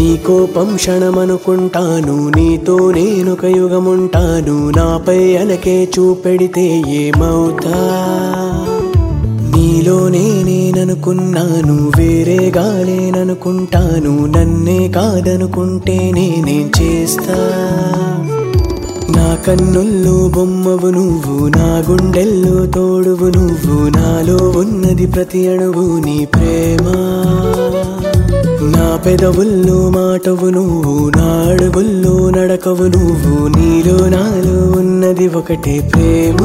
నీ కోపం క్షణమనుకుంటాను నీతో నేనొక యుగముంటాను నాపై అలకే చూపెడితే ఏమవుతా నీలోనే నేననుకున్నాను వేరేగా లేననుకుంటాను నన్నే కాదనుకుంటే నేనేం చేస్తా నా కన్నుల్లో బొమ్మవు నువ్వు నా గుండెల్లో తోడువు నువ్వు నాలో ఉన్నది ప్రతి అణువు నీ ప్రేమ నా పెదవుల్లో మాటవు నువ్వు నా అడుగుల్లో నడకవు నువ్వు నీలో నాలో ఉన్నది ఒకటే ప్రేమ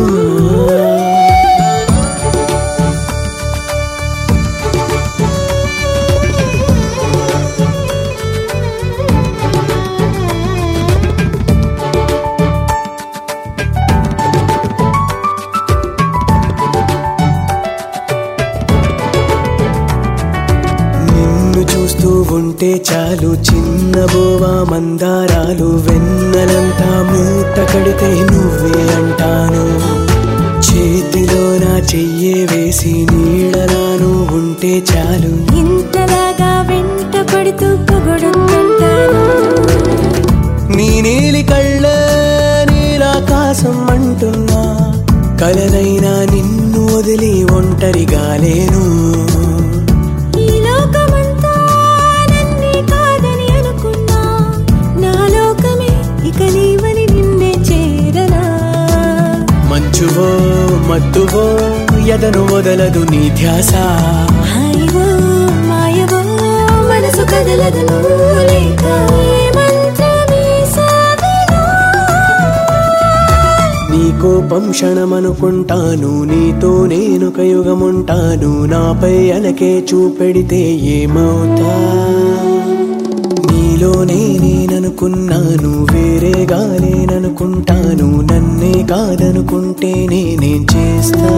నిన్ను చూస్తూ ఉంటే చాలు చిన్న బోవా మందారాలు వెన్నెలంతా మూట కడితే నువ్వే అంటాను చేతిలో నా చెయ్యే వేసి నీడలాను ఉంటే చాలు ఇంతలాగా వెంట పడుతూ పొగడుతుంటాను నీ నీలి కళ్ళ నీలాకాశం అంటున్నా కలనైనా నిన్ను వదిలి ఒంటరిగా లేను ఈ లోకమంతా నన్నే కాదని అనుకున్నా నా లోకమే ఇక నీవని నిన్నే చేరనా మంచువో మత్తువో ఎదను వదలదు నీ ధ్యాస హాయివో మాయవో మనసు కదలదు నువ్వు లేక ఏ మంత్రమే సాగినా నీ కోపం క్షణమనుకుంటాను నీతో నేనొక యుగముంటాను నాపై అలకే చూపెడితే ఏమవుతా నీలోనే నేననుకున్నాను వేరేగా లేననుకుంటాను నన్నే కాదనుకుంటే నేనేం చేస్తా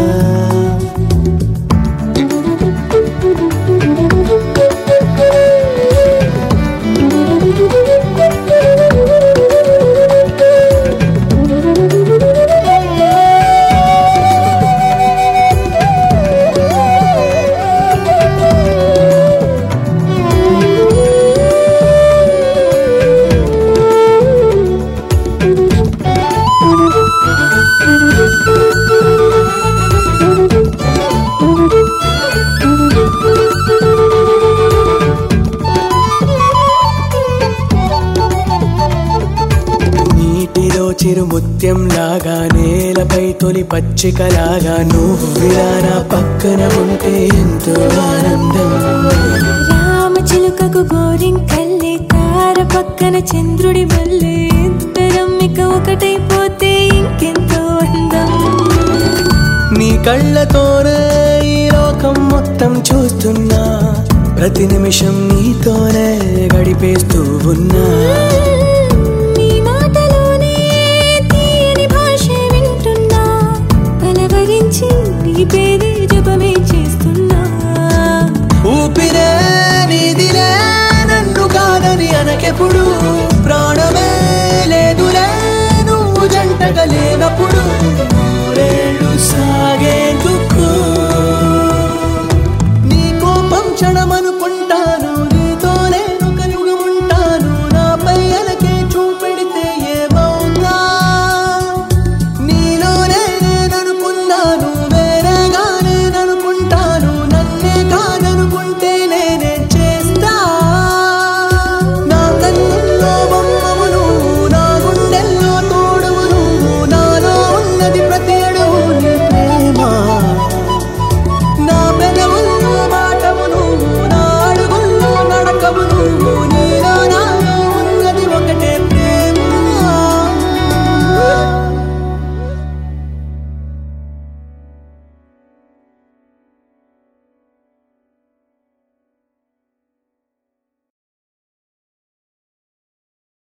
నీటిలో చిరు ముత్యం లాగా నేలపై తొలి పచ్చికలాగా నువ్విలా నా పక్కన ఉంటే ఎంతో ఆనందం రామచిలుకకు గోరింకల్లే తార పక్కన చంద్రుడి వల్లే ఇద్దరం ఇక ఒకటైపోతే ఇంకెంతో అందం నీ కళ్ళతోనే ఈ లోకం మొత్తం చూస్తున్నా ప్రతి నిమిషం నీతోనే గడిపేస్తూ ఉన్నా నీ మాటలోనే తీయని భాష వింటున్నా పలవరించి నీ పేరే జపమే చేస్తున్నా ఊపిరే నీదిలే నన్ను కాదని అనకెప్పుడు